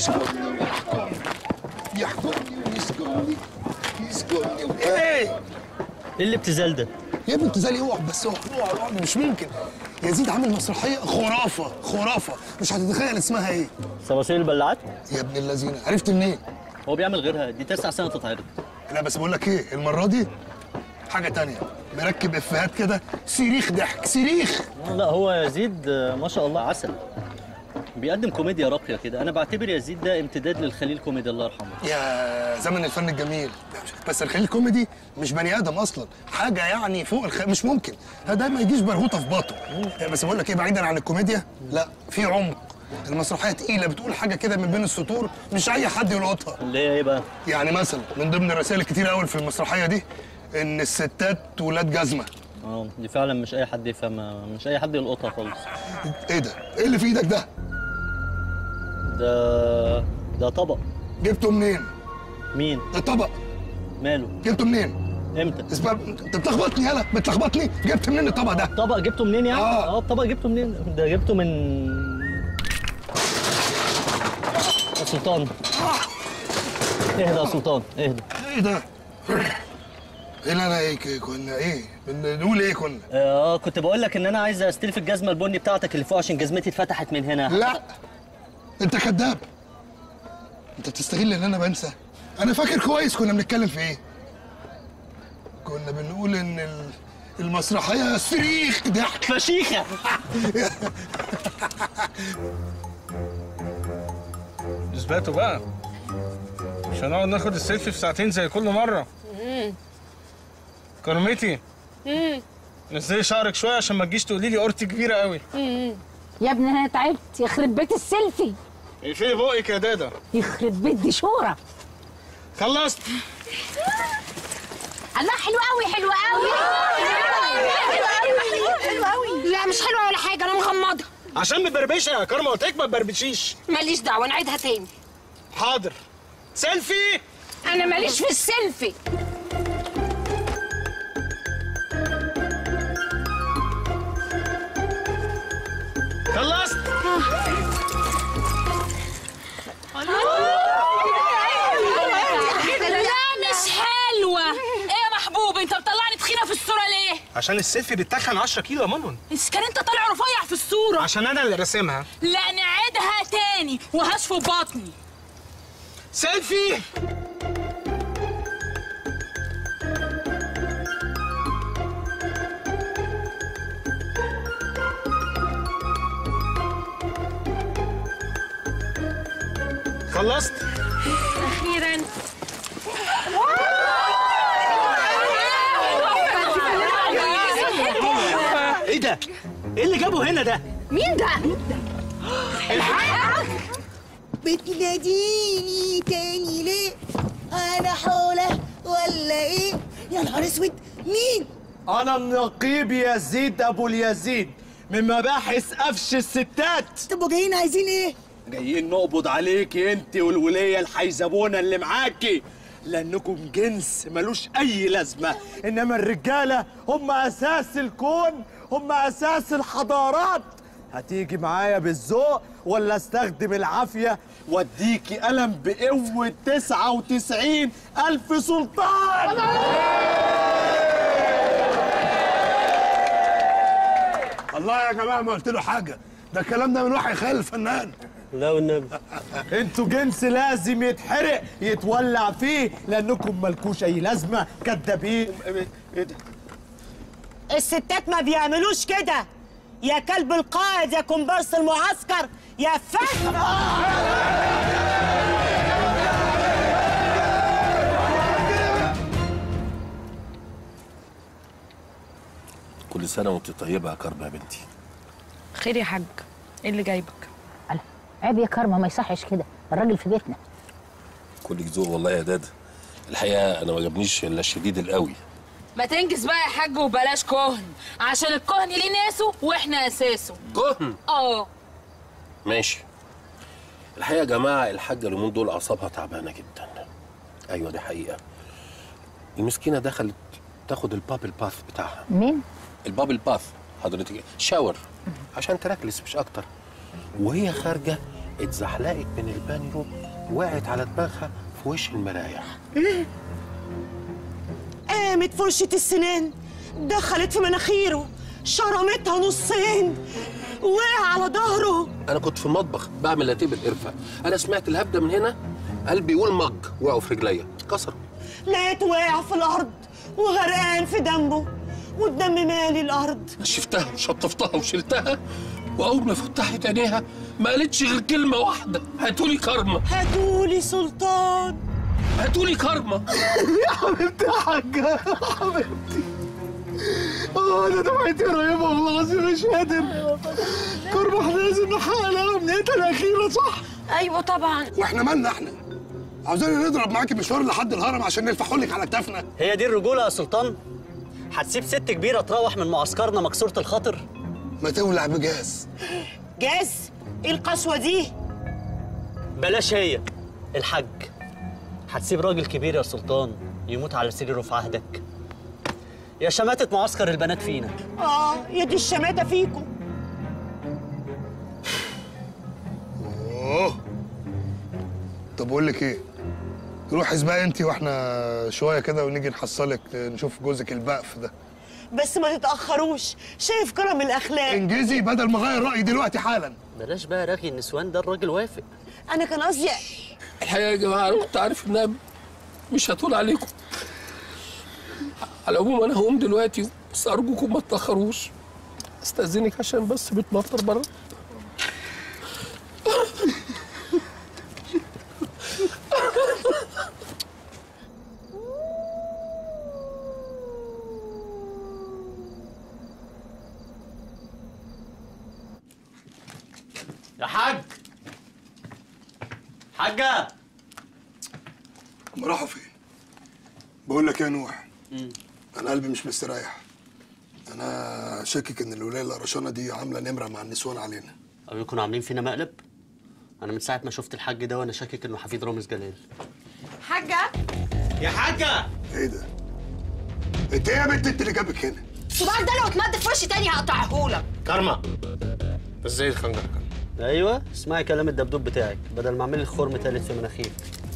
يسكنني ويحكمني يحكمني ويسكنني يسكنني و- ايه ايه الابتذال ده؟ يا ابني ابتذال اوعى بس اوعى اوعى اوعى مش ممكن يزيد عامل مسرحيه خرافه خرافه مش هتتخيل اسمها ايه صراصير البلاعات؟ يا ابن اللذينه عرفت منين؟ هو بيعمل غيرها دي تسع سنة تتعرض لا بس بقول لك ايه المره دي حاجه تانية مركب افيهات كده صريخ ضحك صريخ لا هو يزيد آه، ما شاء الله عسل بيقدم كوميديا راقية كده أنا بعتبر يزيد ده امتداد للخليل كوميدي الله يرحمه يا زمن الفن الجميل بس الخليل كوميدي مش بني ادم اصلا حاجه يعني فوق الخ... مش ممكن ده ما يجيش برغوطه في باطه بس بقول لك ايه بعيدا عن الكوميديا لا في عمق المسرحيه تقيله بتقول حاجه كده من بين السطور مش اي حد يلقطها اللي هي ايه بقى؟ يعني مثلا من ضمن الرسائل الكتير قوي في المسرحيه دي ان الستات ولاد جزمه اه دي فعلا مش أي حد يفهمها مش أي حد يلقطها خالص ايه ده ايه اللي في ايدك ده ده ده طبق جبته منين مين؟ ده طبق ماله؟ جبته منين امتى؟ اسمع انت بتلخبطني يالا بتلخبطني جبت منين الطبق ده طبق جبته منين يعني؟ آه. اه الطبق جبته منين؟ ده جبته من يا سلطان اهدى يا سلطان اهدى ايه ده ايه اللي انا ايه ك- كنا ايه بنقول ايه كنا اه كنت بقول لك ان انا عايز استلف الجزمه البني بتاعتك اللي فوق عشان جزمتي اتفتحت من هنا لا انت كذاب انت بتستغل ان انا بنسى انا فاكر كويس كنا بنتكلم في ايه كنا بنقول ان ال- المسرحيه صريخ ضحك فشيخه اثباتوا بقى مش هنقعد ناخد السيلفي في ساعتين زي كل مره كرمتي نزلي شعرك شويه عشان ما تجيش تقولي لي قرتي كبيره قوي يا ابني انا تعبت يخرب بيت السيلفي اقفلي بقك يا دادا يخرب بيت دي شورى خلصت الله حلو قوي حلو قوي حلو قوي لا مش حلوه ولا حاجه انا مغمضه عشان مبربشه يا كرمه قلت لك ما تبربشيش ماليش دعوه نعيدها تاني حاضر سيلفي انا ماليش في السيلفي خلصت لا مش حلوة ايه يا محبوب انت مطلعني تخينة في الصورة ليه؟ عشان السيلفي بتتخن 10 كيلو يا منون إذا كان انت طالع رفيع في الصورة عشان انا اللي راسمها لا نعيدها تاني وهشفي بطني سيلفي خلصت اخيرا ايه ده؟ ايه اللي جابه هنا ده؟ مين ده بتناديني تاني ليه؟ أنا حولة ولا إيه؟ يا نهار أسود مين؟ أنا النقيب يزيد أبو اليزيد من مباحث قفش الستات طب وجايين عايزين إيه؟ جايين نقبض عليكي انت والولية الحيزبونة اللي معاكي لأنكم جنس ملوش أي لازمة إنما الرجالة هم أساس الكون هم أساس الحضارات هتيجي معايا بالذوق ولا استخدم العافية واديكي قلم بقوة 99 ألف سلطان الله يا جماعه ما قلت له حاجه ده الكلام ده من وحي خيال الفنان لا والنبي انتوا جنس لازم يتحرق يتولع فيه لانكم ملكوش اي لازمه كدابين ايه ده الستات ما بيعملوش كده يا كلب القائد يا كومبارس المعسكر يا فهد كل سنة وانت طيبة يا كرم يا بنتي خير يا حاج ايه اللي جايبك؟ عيب يا كرمه ما يصحش كده الراجل في بيتنا كلك ذوق والله يا دادا الحقيقة أنا ما عجبنيش إلا الشديد القوي ما تنجز بقى يا حاج وبلاش كهن عشان الكهن ليه ناسه واحنا اساسه كهن اه ماشي الحقيقة يا جماعة الحاجة اليومين دول أعصابها تعبانة جدا أيوة دي حقيقة المسكينة دخلت تاخد البابل باث بتاعها مين البابل باث حضرتك شاور عشان تركلس مش أكتر وهي خارجة اتزحلقت من البانيو وقعت على دماغها في وش المرايح قامت فرشة السنان دخلت في مناخيره شرمتها نصين وقع على ظهره انا كنت في المطبخ بعمل لاتيه بالقرفه انا سمعت الهبده من هنا قلبي يقول مج وقعوا في رجليا اتكسروا لقيته واقع في الأرض وغرقان في دمه والدم مالي الأرض شفتها وشطفتها وشلتها واول ما فتحت عينيها ما قالتش غير كلمه واحده هاتولي كارما هاتولي سلطان هاتولي كارما حبيبتي يا حاجة حبيبتي اه انا دمعتي قريبة والله العظيم مش قادر كرم احنا لازم نحقق لها امنيتها الأخيرة صح؟ أيوة طبعا واحنا مالنا احنا عاوزين نضرب معاكي مشوار لحد الهرم عشان نلفحوا لك على كتافنا هي دي الرجوله يا سلطان هتسيب ست كبيره تروح من معسكرنا مكسوره الخاطر ما تولع بجاز جاز ايه القسوة دي؟ بلاش هي الحاج هتسيب راجل كبير يا سلطان يموت على سريره في عهدك يا شماتة معسكر البنات فينا اه يا دي الشماتة فيكم اوه طب اقول لك ايه روح اسبقي انت واحنا شويه كده ونيجي نحصلك نشوف جوزك البقف ده بس ما تتأخروش شايف كرم الأخلاق انجزي بدل ما اغير رايي دلوقتي حالا بلاش بقى رغي النسوان ده الراجل وافق أنا كان قصدي الحقيقه يا جماعه انا كنت عارف انها مش هطول عليكم على العموم انا هقوم دلوقتي بس ارجوكم ما تاخروش استاذنك عشان بس بتمطر بره يا حاج حاجة هم راحوا فين بقول لك يا نوح انا قلبي مش مستريح انا شاكك ان الولايه القرشانه دي عامله نمره مع النسوان علينا أو يكونوا عاملين فينا مقلب أنا من ساعة ما شفت الحاج ده وأنا شاكك إنه حفيد رامز جلال حاجة يا حاجة ايه ده انت ايه يا بنت انت اللي جابك هنا صباعك ده لو اتمد في وشي تاني هقطعهولك كارما ازاي الخنجر كان أيوه اسمعي كلام الدبدوب بتاعك بدل ما أعمل لك خرم تالت في مناخيرك